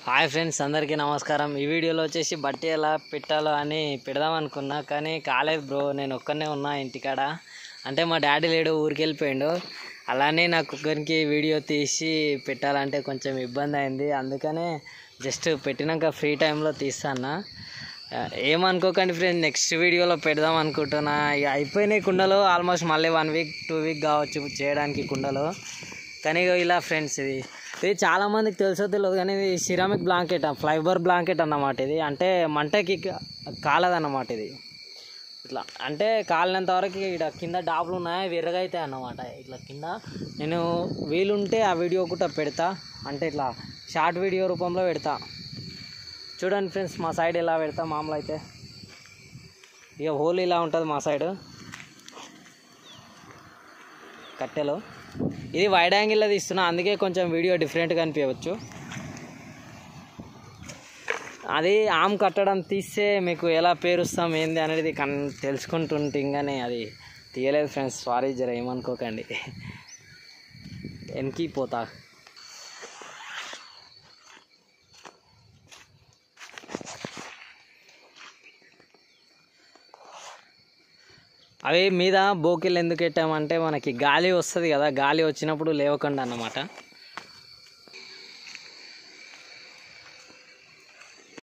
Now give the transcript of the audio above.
hi friends అందరికీ నమస్కారం ఈ వీడియోలో వచ్చేసి బట్టి ఎలా పెట్టాలో అని పెడదాం అనుకున్నా కానీ కాలేదు బ్రో నేను ఒక్కనే ఉన్నా ఇంటికాడ అంటే మా డాడీ లేడు ఊరికి వెళ్ళిపోయిండు అలానే నా కుక్కర్కి వీడియో తీసి పెట్టాలంటే కొంచెం ఇబ్బంది అయింది అందుకనే జస్ట్ పెట్టినాక ఫ్రీ టైంలో తీస్తాను ఏమనుకోకండి ఫ్రెండ్ నెక్స్ట్ వీడియోలో పెడదాం అనుకుంటున్నా ఇక అయిపోయినాయి కుండలు ఆల్మోస్ట్ మళ్ళీ వన్ వీక్ టూ వీక్ కావచ్చు చేయడానికి కుండలు కానీ ఇగో ఇలా ఫ్రెండ్స్ ఇది ఇది చాలా మందికి తెలుసో తెలియదు కానీ ఇది సిరామిక్ బ్లాంకెట్ ఫైబర్ బ్లాంకెట్ అన్నమాట ఇది అంటే మంటకి క- కాలదన్నమాట ఇది ఇట్లా అంటే కాలినంత వరకు ఇక్కడ కింద డాబులు ఉన్నాయి అవి ఎర్రగా అవుతాయి అన్నమాట ఇట్లా కింద నేను వీలుంటే ఆ వీడియో కూడా పెడతా అంటే ఇట్లా షార్ట్ వీడియో రూపంలో పెడతా చూడండి ఫ్రెండ్స్ మా సైడ్ ఎలా పెడతా మామూలు అయితే ఇక హోల్ ఇలా ఉంటుంది మా సైడ్ కట్టెలో ఇది వైడ్ యాంగిల్లో తీస్తున్నా అందుకే కొంచెం వీడియో డిఫరెంట్గా అనిపించవచ్చు అది ఆమ్ కట్టడం తీస్తే మీకు ఎలా పేరుస్తాం ఏంది అనేది కన్ తెలుసుకుంటుంటే కానీ అది తీయలేదు ఫ్రెండ్స్ సారీ జర ఏమనుకోకండి వెనక్కి పోతా అవి మీద బోకిల్ ఎందుకు పెట్టామంటే మనకి గాలి వస్తుంది కదా గాలి వచ్చినప్పుడు లేవకుండా అన్నమాట